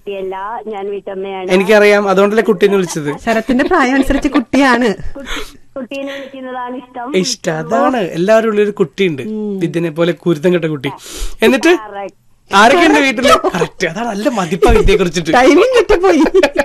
കുട്ടിയല്ല ഞാൻ വീട്ടമ്മയാണ് എനിക്കറിയാം അതുകൊണ്ടല്ലേ കുട്ടീനെ വിളിച്ചത് ശരത്തിന്റെ പ്രായം അനുസരിച്ച് കുട്ടിയാണ് കുട്ടി- കുട്ടീനെ വിളിക്കുന്നതാണ് ഇഷ്ടം ഇഷ്ടം അതാണ് എല്ലാവരും ഉള്ളൊരു കുട്ടിയുണ്ട് വിദ്യനെ പോലെ കുരുത്തം കെട്ട കുട്ടി എന്നിട്ട് Correct. ആരൊക്കെ ഉണ്ട് വീട്ടില് കറക്റ്റ് അതാണ് നല്ല മതിപ്പാ വിദ്യയെ കുറിച്ചിട്ട് ടൈമിംഗ് കിട്ടിപ്പോയി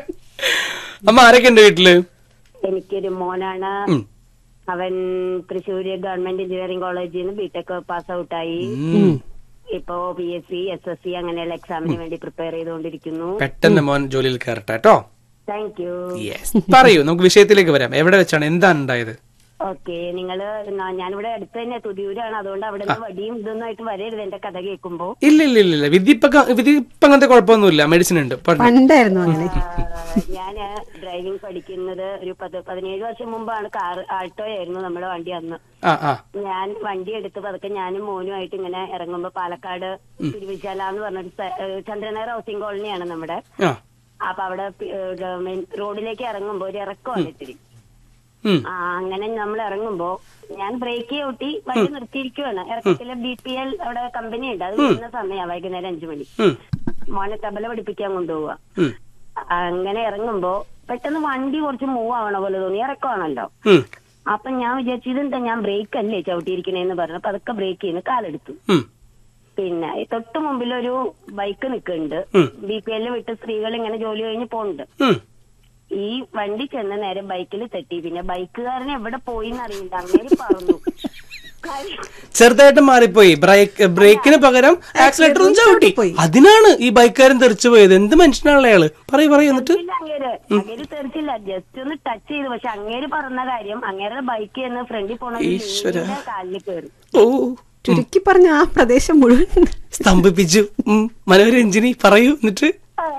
അമ്മ ആരൊക്കെ ഉണ്ട് വീട്ടില് എനിക്കൊരു മോനാണ് ഉം. അവൻ തൃശ്ശൂര് ഗവൺമെന്റ് എഞ്ചിനീയറിംഗ് കോളേജിൽ നിന്ന് ബിടെക് പാസ് ഔട്ടായി ഉം. ഇപ്പോ P S C S S C അങ്ങനെയുള്ള എക്സാമിന് വേണ്ടി പ്രിപ്പയർ ചെയ്തുകൊണ്ടിരിക്കുന്നു പെട്ടെന്ന് മോൻ ജോലിയിൽ കയറട്ടെ കേട്ടോ താങ്ക് യു യെസ് പറയൂ നമുക്ക് വിഷയത്തിലേക്ക് വരാം എവിടെ വെച്ചാണ് എന്താണ് ഉണ്ടായത് ഓക്കെ നിങ്ങള് ന- ഞാനിവിടെ അടുത്ത് തന്നെ തുതിയൂരാണ് അതുകൊണ്ട് അവിടെ നിന്ന് വടിയും ഇതൊന്നും ആയിട്ട് വരരുത് എന്റെ കഥ കേൾക്കുമ്പോ ഇല്ല ഇല്ല ഇല്ല ഇല്ല വിധി ഇപ്പൊ ക- വിധി ഇപ്പൊ അങ്ങനത്തെ കുഴപ്പമൊന്നുമില്ല മെഡിസിൻ ഉണ്ട് പറഞ്ഞു പണ്ടായിരുന്നു അങ്ങനെ ഞാന് ഡ്രൈവിംഗ് പഠിക്കുന്നത് ഒരു പത്ത് പതിനേഴ് വർഷം മുമ്പാണ് കാർ ആൾട്ടോ ആയിരുന്നു നമ്മുടെ വണ്ടി അന്ന് ആ ആ ഞാൻ വണ്ടി എടുത്ത് പതുക്കെ ഞാനും മോനുമായിട്ട് ഇങ്ങനെ ഇറങ്ങുമ്പോ പാലക്കാട് തിരുവിശാല എന്ന് പറഞ്ഞൊരു സ്ഥ- ഏഹ് ചന്ദ്രനഗർ ഹൗസിംഗ് കോളനിയാണ് നമ്മുടെ ആ അപ്പൊ അവിടെ പി- ഏഹ് മെയിൻ റോഡിലേക്ക് ഇറങ്ങുമ്പോ ഒരു ഇറക്കമാണ് ഇത്തിരി ഉം. ആ അങ്ങനെ നമ്മൾ ഇറങ്ങുമ്പോ ഞാൻ ബ്രേക്ക് ചവിട്ടി വണ്ടി നിർത്തിയിരിക്കുവാണ് ഇറക്കത്തില് ബി പി എൽ അവിടെ കമ്പനി ഉണ്ട് അത് വരുന്ന സമയമാണ് വൈകുന്നേരം അഞ്ചു മണി ഉം. മോനെ തബല പഠിപ്പിക്കാൻ കൊണ്ടുപോവാ ഉം. അങ്ങനെ ഇറങ്ങുമ്പോ പെട്ടെന്ന് വണ്ടി കുറച്ച് മൂവ് ആവണ പോലെ തോന്നി ഇറക്കമാണല്ലോ ഉം. അപ്പൊ ഞാൻ വിചാരിച്ചു ഇതെന്താ ഞാൻ ബ്രേക്ക് അല്ലേ ചവിട്ടിയിരിക്കണേന്ന് പറഞ്ഞു അപ്പൊ അതൊക്കെ ബ്രേക്ക് ചെയ്യുന്നു കാലെടുത്തു ഉം. പിന്നെ ഈ തൊട്ട് മുമ്പിൽ ഒരു ബൈക്ക് നിൽക്കുന്നുണ്ട് ഉം. ബി പി എല്ലിൽ വിട്ട് സ്ത്രീകൾ ഇങ്ങനെ ജോലി കഴിഞ്ഞ് പോകുന്നുണ്ട് ഉം. ഈ വണ്ടി ചെന്ന നേരം ബൈക്കിൽ തട്ടി പിന്നെ ബൈക്കുകാരൻ എവിടെ പോയി എന്നറിയില്ല അങ്ങനെ പറന്നു കാര്യം- ചെറുതായിട്ട് മാറിപ്പോയി ബ്രേക്ക് ബ്രേക്കിന് പകരം ആക്സിലേറ്റർ ഒന്ന് ചവിട്ടി അതിനാണ് ഈ ബൈക്കുകാരൻ തെറിച്ചു പോയത് എന്ത് മനുഷ്യനാണല്ലോ അയാള് പറയൂ പറയൂ എന്നിട്ട് ഇല്ല അങ്ങേര് അങ്ങേര് തെറിച്ചില്ല ജസ്റ്റ് ഒന്ന് ടച്ച് ചെയ്തു പക്ഷെ അങ്ങേര് പറഞ്ഞ കാര്യം അങ്ങേരുടെ ബൈക്ക് എന്ന് ഫ്രണ്ടിൽ പോണ ഒരു ഈശ്വരാ. ലിങ്കിന്റെ കാലിൽ കയറി ഓ ചുരുക്കി പറഞ്ഞ ആ പ്രദേശം മുഴുവൻ സ്തംഭിപ്പിച്ചു ഉം. മനോരഞ്ജിനി പറയൂ എന്നിട്ട്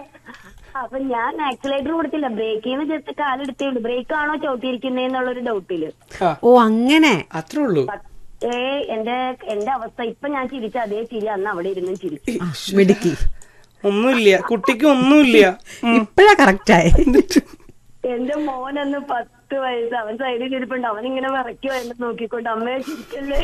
അപ്പൊ ഞാൻ ആക്സിലേറ്റർ കൊടുത്തില്ല ബ്രേക്കിൽ നിന്ന് ജസ്റ്റ് കാലെടുത്തേ ഉള്ളൂ ബ്രേക്ക് ആണോ ചവിട്ടിയിരിക്കുന്നേന്നുള്ളൊരു ഡൗട്ടില് ആ ഓ അങ്ങനെ അത്രേ ഉള്ളൂ പക്ഷേ എന്റെ എന്റെ അവസ്ഥ ഇപ്പൊ ഞാൻ ചിരിച്ച അതേ ചിരി അന്ന് അവിടെ ഇരുന്നും ചിരിച്ചു ആ, മിടുക്കി ഒന്നുമില്ല കുട്ടിക്ക് ഒന്നുമില്ല ഉം. ഇപ്പഴാ കറക്റ്റ് ആയി എന്റെ മോനന്ന് പത്ത് വയസ്സ് അവൻ സൈഡിൽ ഇരിപ്പുണ്ട് അവൻ ഇങ്ങനെ വിറയ്ക്കുവാ എന്നെ നോക്കിക്കൊണ്ട് അമ്മയെ ചിരിക്കല്ലേ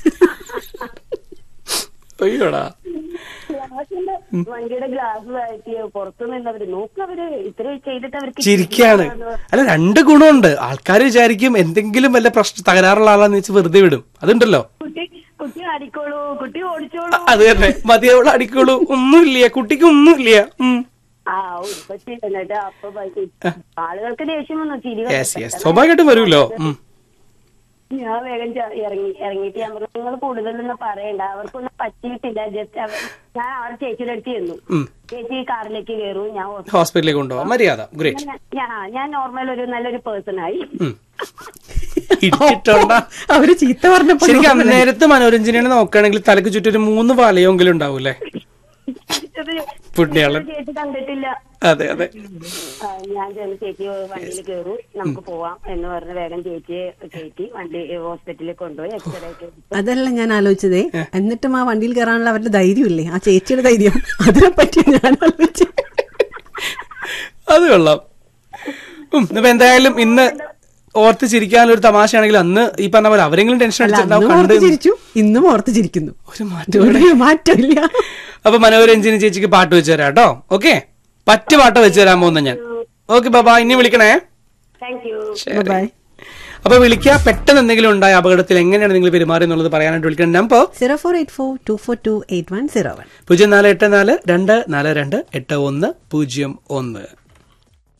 അയ്യോടാ ഗ്ലാസിന്റെ വണ്ടിയുടെ ഗ്ലാസ് താഴ്ത്തി പുറത്തു നിന്നവര് നോക്കവര് ഇത്ര ചെയ്തിട്ട് അവർക്ക് ചിരിക്കാണ് അല്ല രണ്ട് ഗുണമുണ്ട് ആൾക്കാർ വിചാരിക്കും എന്തെങ്കിലും വല്ല പ്രശ്നം തകരാറുള്ള ആളാന്ന് വെച്ച് വെറുതെ വിടും അതുണ്ടല്ലോ കുട്ടി കുട്ടി അടിക്കോളൂ കുട്ടി ഓടിച്ചോളൂ അത് തന്നെ മതിയവള് അടിക്കോളൂ ഒന്നുമില്ല കുട്ടിക്ക് ഒന്നുമില്ല ഉം. ആ ഇപ്പൊ ശരി. എന്നിട്ട് അപ്പൊ ബൈക്ക് ആളുകൾക്ക് ദേഷ്യം വന്നു ചിരി യെസ് യെസ് സ്വാഭാവികമായിട്ടും വരുമല്ലോ ഉം. ഞാൻ വേഗം ച- ഇറങ്ങി ഇറങ്ങിയിട്ട് ഞാൻ പറഞ്ഞു നിങ്ങൾ കൂടുതലൊന്നും പറയണ്ട അവർക്കൊന്നും പറ്റിയിട്ടില്ല ജസ്റ്റ് അവർ ഞാൻ ആ ചേച്ചിയുടെ അടുത്ത് ചെന്നു ഉം. ചേച്ചി കാറിലേക്ക് കയറൂ ഞാൻ ഹോസ്പിറ്റലിൽ ഹോസ്പിറ്റലിലേക്ക് കൊണ്ടുപോകാം മര്യാദ ഗ്രേറ്റ് ഞാൻ- ഞാൻ- ഞാൻ നോർമൽ ഒരു നല്ലൊരു പേഴ്സൺ ആയി ഇട്ടിട്ടുണ്ടാ അവര് ചീത്ത പറഞ്ഞപ്പോ ശരിക്കും അന്നേരത്ത് മനോരഞ്ജനെയാണ് നോക്കുകയാണെങ്കിൽ തലക്ക് ചുറ്റും ഒരു മൂന്ന് വലയെങ്കിലും ഉണ്ടാവൂലേ പുണ്യാളൻ ചേച്ചി കണ്ടിട്ടില്ല അതെ അതെ ആ, ഞാൻ ചെന്ന് ചേച്ചി വണ്ടിയിൽ കയറൂ നമുക്ക് പോവാം എന്ന് പറഞ്ഞ് വേഗം ചേച്ചിയെ കയറ്റി വണ്ടി ഹോസ്പിറ്റലിൽ കൊണ്ടുപോയി എക്സ്റേ ഒക്കെ എടുത്തു. അതല്ല ഞാൻ ആലോചിച്ചതേ എന്നിട്ടും ആ വണ്ടിയിൽ കയറാനുള്ള അവരുടെ ധൈര്യമില്ലേ ആ ചേച്ചിയുടെ ധൈര്യം അതിനെ പറ്റി ഞാൻ ആലോചിച്ചു അത് കൊള്ളാം ഉം, ഇപ്പൊ എന്തായാലും ഇന്ന് ഓർത്ത് ചിരിക്കാനുള്ള ഒരു തമാശയാണെങ്കിൽ അന്ന് ഈ പറഞ്ഞ പോലെ അവരെങ്കിലും ടെൻഷൻ അല്ല അടിച്ചിട്ടുണ്ടാവും അന്നും കണ്ട് ഓർത്ത് ചിരിച്ചു ഇന്നും ഓർത്ത് ചിരിക്കുന്നു ഒരു മാറ്റം ഒരു മാറ്റമില്ല അപ്പൊ മനോരഞ്ജനി ചേച്ചിക്ക് പാട്ട് വെച്ച് തരാം കേട്ടോ ഓക്കെ പറ്റ പാട്ട് വെച്ച് തരാൻ പോകുന്ന ഞാൻ ഓക്കെ ബാബാ ഇനി വിളിക്കണേ താങ്ക് യു ശരി. ബൈ അപ്പൊ വിളിക്കുക പെട്ടെന്ന് എന്തെങ്കിലും ഉണ്ടായ അപകടത്തിൽ എങ്ങനെയാണ് നിങ്ങൾ പെരുമാറി എന്നുള്ളത് പറയാനായിട്ട് വിളിക്കുന്ന number zero four eight four two four two eight one zero one പൂജ്യം നാല് എട്ട് നാല് രണ്ട് നാല് രണ്ട് എട്ട് ഒന്ന് പൂജ്യം ഒന്ന്